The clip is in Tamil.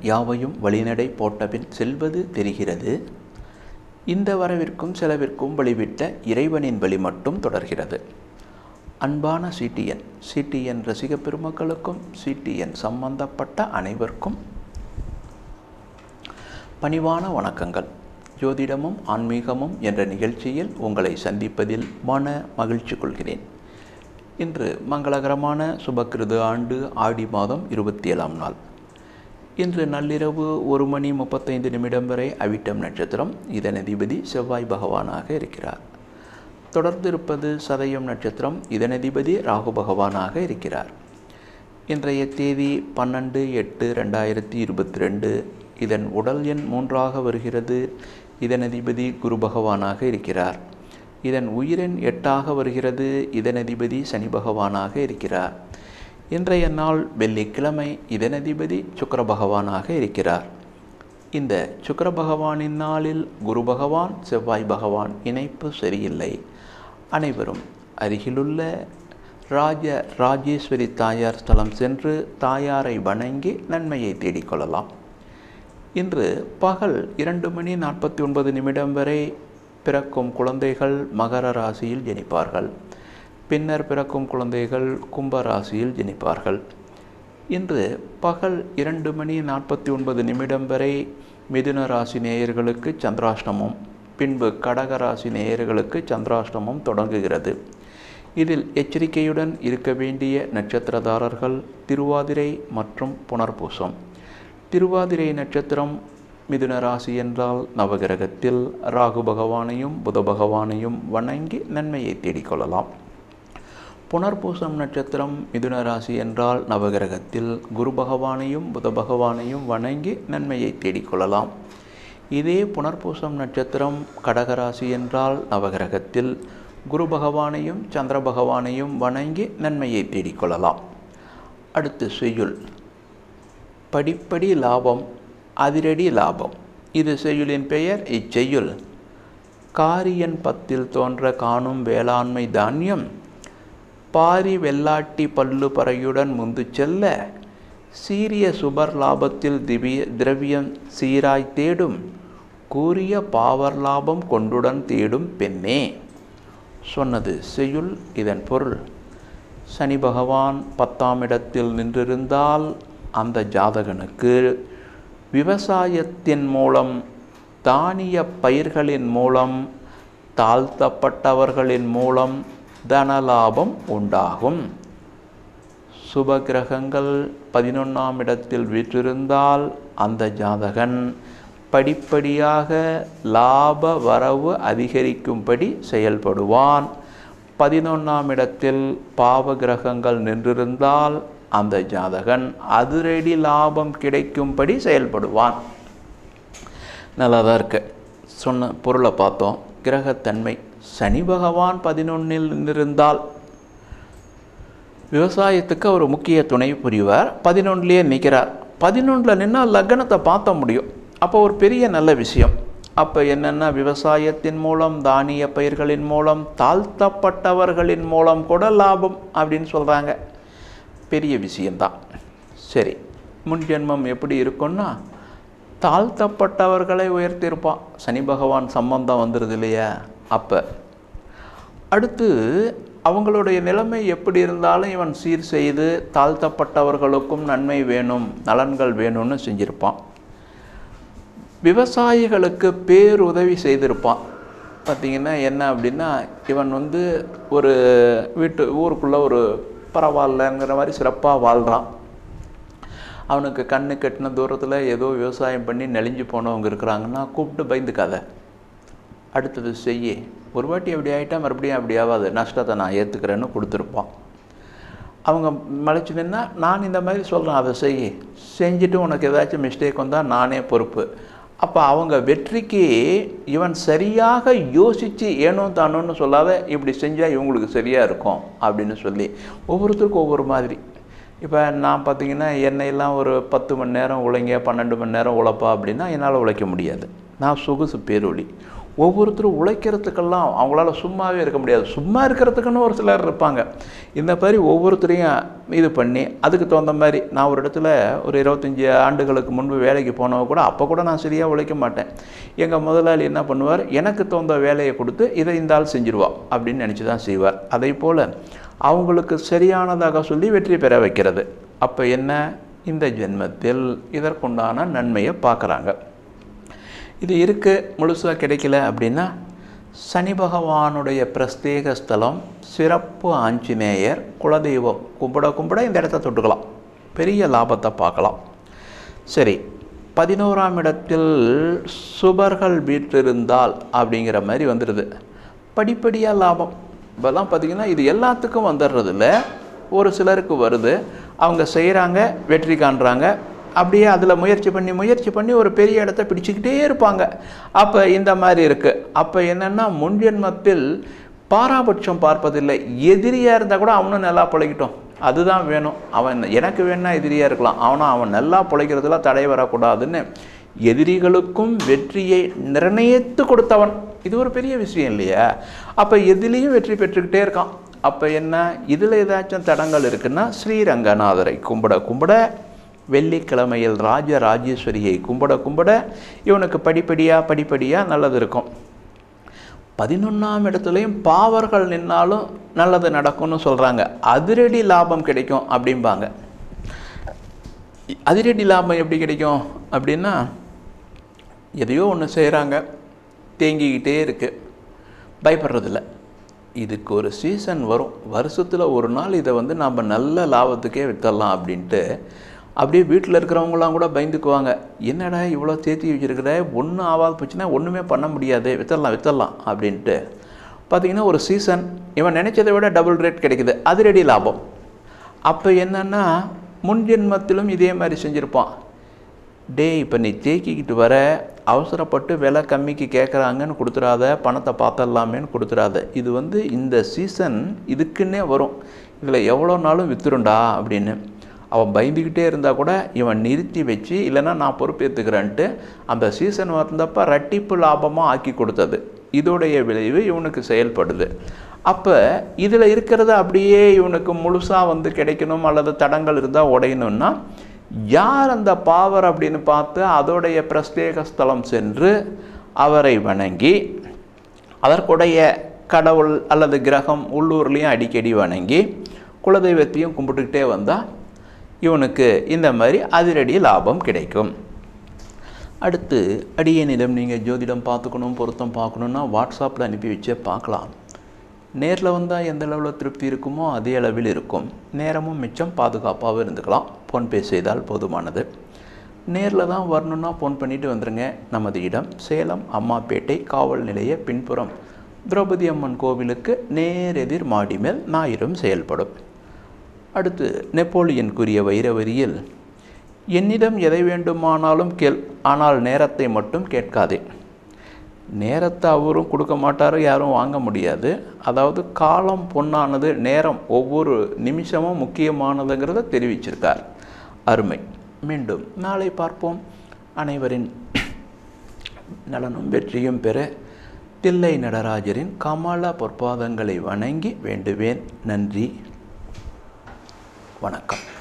யாவையும் வழிநடை போட்டபின் செல்வது தெரிகிறது இந்த வரவிற்கும் செலவிற்கும் வழிவிட்ட இறைவனின் வழி மட்டும் தொடர்கிறது அன்பான சிடிஎன் சிடிஎன் ரசிக பெருமக்களுக்கும் சிடிஎன் சம்பந்தப்பட்ட அனைவருக்கும் பணிவான வணக்கங்கள் ஜோதிடமும் ஆன்மீகமும் என்ற நிகழ்ச்சியில் உங்களை சந்திப்பதில் மன மகிழ்ச்சி கொள்கிறேன் இன்று மங்களகரமான சுபக்கிருது ஆண்டு ஆடி மாதம் இருபத்தி ஏழாம் நாள் இன்று நள்ளிரவு ஒரு மணி முப்பத்தைந்து நிமிடம் வரை அவிட்டம் நட்சத்திரம் இதன் அதிபதி செவ்வாய் பகவானாக இருக்கிறார் தொடர்ந்து இருப்பது சதயம் நட்சத்திரம் இதன் அதிபதி ராகு பகவானாக இருக்கிறார் இன்றைய தேதி பன்னெண்டு எட்டு ரெண்டாயிரத்தி இருபத்தி ரெண்டு இதன் உடல் எண் மூன்றாக வருகிறது இதன் அதிபதி குரு பகவானாக இருக்கிறார் இதன் உயிரெண் எட்டாக வருகிறது இதன் அதிபதி சனி பகவானாக இருக்கிறார் இன்றைய நாள் வெள்ளிக்கிழமை இதன் அதிபதி சுக்கர பகவானாக இருக்கிறார் இந்த சுக்கர பகவானின் நாளில் குரு பகவான் செவ்வாய் பகவான் இணைப்பு சரியில்லை அனைவரும் அருகிலுள்ள ராஜ ராஜேஸ்வரி தாயார் ஸ்தலம் சென்று தாயாரை வணங்கி நன்மையை தேடிக்கொள்ளலாம் இன்று பகல் இரண்டு மணி நாற்பத்தி ஒன்பது நிமிடம் வரை பிறக்கும் குழந்தைகள் மகர ராசியில் ஜனிப்பார்கள் பின்னர் பிறக்கும் குழந்தைகள் கும்ப ராசியில் ஜனிப்பார்கள் இன்று பகல் இரண்டு மணி நாற்பத்தி ஒன்பது நிமிடம் வரை மிதுன ராசி நேயர்களுக்கு சந்திராஷ்டமம் பின்பு கடக ராசி நேயர்களுக்கு சந்திராஷ்டமம் தொடங்குகிறது இதில் எச்சரிக்கையுடன் இருக்க வேண்டிய நட்சத்திரதாரர்கள் திருவாதிரை மற்றும் புனர்பூசம் திருவாதிரை நட்சத்திரம் மிதுன ராசி என்றால் நவகிரகத்தில் ராகு பகவானையும் புத பகவானையும் வணங்கி நன்மையை தேடிக்கொள்ளலாம் புனர்பூசம் நட்சத்திரம் மிதுன ராசி என்றால் நவகிரகத்தில் குரு பகவானையும் புத பகவானையும் வணங்கி நன்மையை தேடிக்கொள்ளலாம் இதே புனர்பூசம் நட்சத்திரம் கடகராசி என்றால் நவகிரகத்தில் குரு பகவானையும் சந்திர பகவானையும் வணங்கி நன்மையை தேடிக்கொள்ளலாம் அடுத்து செய்யுள் படிப்படி லாபம் அதிரடி லாபம் இது செய்யுளின் பெயர் இச்செய்யுள் காரியன் பத்தில் தோன்ற காணும் வேளாண்மை தானியம் பாரி வெள்ளாட்டி பல்லு பறையுடன் முந்து செல்ல சீரிய சுபர் லாபத்தில் திவ்ய திரவியம் சீராய் தேடும் கூறிய பாவர் லாபம் கொண்டுடன் தேடும் பெண்ணே சொன்னது செய்யுள் இதன் பொருள் சனி பகவான் பத்தாம் இடத்தில் நின்றிருந்தால் அந்த ஜாதகனுக்கு விவசாயத்தின் மூலம் தானிய பயிர்களின் மூலம் தாழ்த்தப்பட்டவர்களின் மூலம் தனலாபம் உண்டாகும் சுபகிரகங்கள் பதினொன்றாம் இடத்தில் வீற்றிருந்தால் அந்த ஜாதகன் படிப்படியாக லாப வரவு அதிகரிக்கும்படி செயல்படுவான் பதினொன்றாம் இடத்தில் பாவ கிரகங்கள் நின்றிருந்தால் அந்த ஜாதகன் அதிரடி லாபம் கிடைக்கும்படி செயல்படுவான் நல்லா தான் இருக்கு சொன்ன பொருளை பார்த்தோம் கிரகத்தன்மை சனி பகவான் பதினொன்னில் நின்றிருந்தால் விவசாயத்துக்கு அவர் முக்கிய துணை புரிவார் பதினொன்றுலேயே நிற்கிறார் பதினொன்றில் நின்னால் லக்னத்தை பார்த்த முடியும் அப்போ ஒரு பெரிய நல்ல விஷயம் அப்போ என்னென்னா விவசாயத்தின் மூலம் தானிய பயிர்களின் மூலம் தாழ்த்தப்பட்டவர்களின் மூலம் கூட லாபம் அப்படின்னு சொல்கிறாங்க பெரிய விஷயந்தான் சரி முன்ஜென்மம் எப்படி இருக்குன்னா தாழ்த்தப்பட்டவர்களை உயர்த்தியிருப்பான் சனி பகவான் சம்பந்தம் வந்துடுது இல்லையா அப்போ அடுத்து அவங்களுடைய நிலைமை எப்படி இருந்தாலும் இவன் சீர் செய்து தாழ்த்தப்பட்டவர்களுக்கும் நன்மை வேணும் நலன்கள் வேணும்னு செஞ்சுருப்பான் விவசாயிகளுக்கு பேருதவி செய்திருப்பான் பார்த்திங்கன்னா என்ன அப்படின்னா இவன் வந்து ஒரு வீட்டு ஊருக்குள்ளே ஒரு பரவாயில்லங்கிற மாதிரி சிறப்பாக வாழ்கிறான் அவனுக்கு கண்ணு கட்டின தூரத்தில் ஏதோ விவசாயம் பண்ணி நெளிஞ்சு போனவங்க இருக்கிறாங்கன்னா கூப்பிட்டு பயந்துக்காத அடுத்தது செய்ய ஒரு வாட்டி அப்படி ஆகிட்டா மறுபடியும் அப்படி ஆகாது நஷ்டத்தை நான் ஏற்றுக்கிறேன்னு கொடுத்துருப்பான் அவங்க மலைச்சு நின்னா நான் இந்த மாதிரி சொல்கிறேன் அதை செய் செஞ்சுட்டு உனக்கு ஏதாச்சும் மிஸ்டேக் வந்தால் நானே பொறுப்பு அப்போ அவங்க வெற்றிக்கு இவன் சரியாக யோசித்து ஏனோ தானோன்னு சொல்லாத இப்படி செஞ்சால் இவங்களுக்கு சரியாக இருக்கும் அப்படின்னு சொல்லி ஒவ்வொருத்தருக்கும் ஒவ்வொரு மாதிரி இப்போ நான் பார்த்தீங்கன்னா என்னையெல்லாம் ஒரு பத்து மணி நேரம் உழைங்க பன்னெண்டு மணி நேரம் உழைப்பா அப்படின்னா என்னால் உழைக்க முடியாது நான் சொகுசு பேரொழி ஒவ்வொருத்தரும் உழைக்கிறதுக்கெல்லாம் அவங்களால சும்மாவே இருக்க முடியாது சும்மா இருக்கிறதுக்குன்னு ஒரு சிலர் இருப்பாங்க இந்த மாதிரி ஒவ்வொருத்தரையும் இது பண்ணி அதுக்கு தகுந்த மாதிரி நான் ஒரு இடத்துல ஒரு இருபத்தஞ்சி ஆண்டுகளுக்கு முன்பு வேலைக்கு போனவங்க கூட அப்போ கூட நான் சரியாக உழைக்க மாட்டேன் எங்கள் முதலாளி என்ன பண்ணுவார் எனக்கு தகுந்த வேலையை கொடுத்து இதை இந்த ஆள் செஞ்சிருவா அப்படின்னு நினச்சி தான் செய்வார் அதே போல் அவங்களுக்கு சரியானதாக சொல்லி வெற்றி பெற வைக்கிறது அப்போ என்ன இந்த ஜென்மத்தில் இதற்குண்டான நன்மையை பார்க்குறாங்க இது இருக்குது முழுசாக கிடைக்கல அப்படின்னா சனி பகவானுடைய பிரஸ்தேக ஸ்தலம் சிறப்பு ஆஞ்சநேயர் குலதெய்வம் கும்பிட கும்பிட இந்த இடத்த தொட்டுக்கலாம் பெரிய லாபத்தை பார்க்கலாம் சரி பதினோராம் இடத்தில் சுபர்கள் வீற்றிருந்தால் அப்படிங்கிற மாதிரி வந்துடுது படிப்படியாக லாபம் இப்போல்லாம் பார்த்திங்கன்னா இது எல்லாத்துக்கும் வந்துடுறதில்ல ஒரு சிலருக்கு வருது அவங்க செய்கிறாங்க வெற்றி காண்றாங்க அப்படியே அதில் முயற்சி பண்ணி முயற்சி பண்ணி ஒரு பெரிய இடத்த பிடிச்சிக்கிட்டே இருப்பாங்க அப்போ இந்த மாதிரி இருக்குது அப்போ என்னென்னா முன்ஜென்மத்தில் பாராபட்சம் பார்ப்பதில்லை எதிரியாக இருந்தால் கூட அவனும் நல்லா பிழைக்கட்டும் அதுதான் வேணும் அவன் எனக்கு வேணா எதிரியாக இருக்கலாம் அவனும் அவன் நல்லா பிழைக்கிறதுல தடை வரக்கூடாதுன்னு எதிரிகளுக்கும் வெற்றியை நிர்ணயித்து கொடுத்தவன் இது ஒரு பெரிய விஷயம் இல்லையா அப்போ எதிலையும் வெற்றி பெற்றுக்கிட்டே இருக்கான் அப்போ என்ன இதில் ஏதாச்சும் தடங்கள் இருக்குன்னா ஸ்ரீரங்கநாதரை கும்பிட கும்பிட வெள்ளிக்கிழமையில் ராஜ ராஜேஸ்வரியை கும்பிட கும்பிட இவனுக்கு படிப்படியாக படிப்படியாக நல்லது இருக்கும் பதினொன்றாம் இடத்துலையும் பாவர்கள் நின்னாலும் நல்லது நடக்கும்னு சொல்கிறாங்க அதிரடி லாபம் கிடைக்கும் அப்படிம்பாங்க அதிரடி லாபம் எப்படி கிடைக்கும் அப்படின்னா எதையோ ஒன்று செய்கிறாங்க தேங்கிக்கிட்டே இருக்குது பயப்படுறதில்ல இதுக்கு ஒரு சீசன் வரும் வருஷத்தில் ஒரு நாள் இதை வந்து நம்ம நல்ல லாபத்துக்கே வித்தரலாம் அப்படின்ட்டு அப்படியே வீட்டில் இருக்கிறவங்களாம் கூட பயந்துக்குவாங்க என்னடா இவ்வளோ தேத்தி வச்சுருக்கிற ஒன்றும் ஆகாது போச்சுன்னா ஒன்றுமே பண்ண முடியாது வித்தரலாம் வித்தரலாம் அப்படின்ட்டு பார்த்திங்கன்னா ஒரு சீசன் இவன் நினச்சதை விட டபுள் ரேட் கிடைக்குது அதிரடி லாபம் அப்போ என்னென்னா முன்ஜென்மத்திலும் இதே மாதிரி செஞ்சுருப்பான் டே இப்போ நீ தேக்கிக்கிட்டு வர அவசரப்பட்டு விலை கம்மிக்கு கேட்குறாங்கன்னு கொடுத்துடாத பணத்தை பார்த்துடலாமேன்னு கொடுத்துடாத இது வந்து இந்த சீசன் இதுக்குன்னே வரும் இதில் எவ்வளோ நாளும் வித்துருண்டா அப்படின்னு அவன் பயந்துக்கிட்டே இருந்தால் கூட இவன் நிறுத்தி வச்சு இல்லைன்னா நான் பொறுப்பேற்றுக்கிறேன்ட்டு அந்த சீசன் வந்தப்போ ரட்டிப்பு லாபமாக ஆக்கி கொடுத்தது இதோடைய விளைவு இவனுக்கு செயல்படுது அப்போ இதில் இருக்கிறத அப்படியே இவனுக்கு முழுசாக வந்து கிடைக்கணும் அல்லது தடங்கள் இருந்தால் உடையணும்னா யார் அந்த பாவர் அப்படின்னு பார்த்து அதோடைய பிரஸ்தேக ஸ்தலம் சென்று அவரை வணங்கி அதற்குடைய கடவுள் அல்லது கிரகம் உள்ளூர்லேயும் அடிக்கடி வணங்கி குலதெய்வத்தையும் கும்பிட்டுக்கிட்டே வந்தால் இவனுக்கு இந்த மாதிரி அதிரடி லாபம் கிடைக்கும் அடுத்து அடியனிடம் நீங்கள் ஜோதிடம் பார்த்துக்கணும் பொருத்தம் பார்க்கணுன்னா வாட்ஸ்அப்பில் அனுப்பி வச்சே பார்க்கலாம் நேரில் வந்தால் எந்த அளவில் திருப்தி இருக்குமோ அதே அளவில் இருக்கும் நேரமும் மிச்சம் பாதுகாப்பாகவும் இருந்துக்கலாம் ஃபோன்பே செய்தால் போதுமானது நேரில் தான் வரணுன்னா ஃபோன் பண்ணிவிட்டு வந்துடுங்க நமது இடம் சேலம் அம்மாப்பேட்டை காவல் நிலைய பின்புறம் திரௌபதி அம்மன் கோவிலுக்கு நேரெதிர் மாடி மேல் ஞாயிறும் செயல்படும் அடுத்து நெப்போலியன் கூறிய வைரவரியில் என்னிடம் எதை வேண்டுமானாலும் கேள் ஆனால் நேரத்தை மட்டும் கேட்காதே நேரத்தை அவரும் கொடுக்க மாட்டார் யாரும் வாங்க முடியாது அதாவது காலம் பொன்னானது நேரம் ஒவ்வொரு நிமிஷமும் முக்கியமானதுங்கிறத தெரிவிச்சிருக்கார் அருமை மீண்டும் நாளை பார்ப்போம் அனைவரின் நலனும் வெற்றியும் பெற தில்லை நடராஜரின் கமல பொற்பாதங்களை வணங்கி வேண்டுவேன் நன்றி வணக்கம்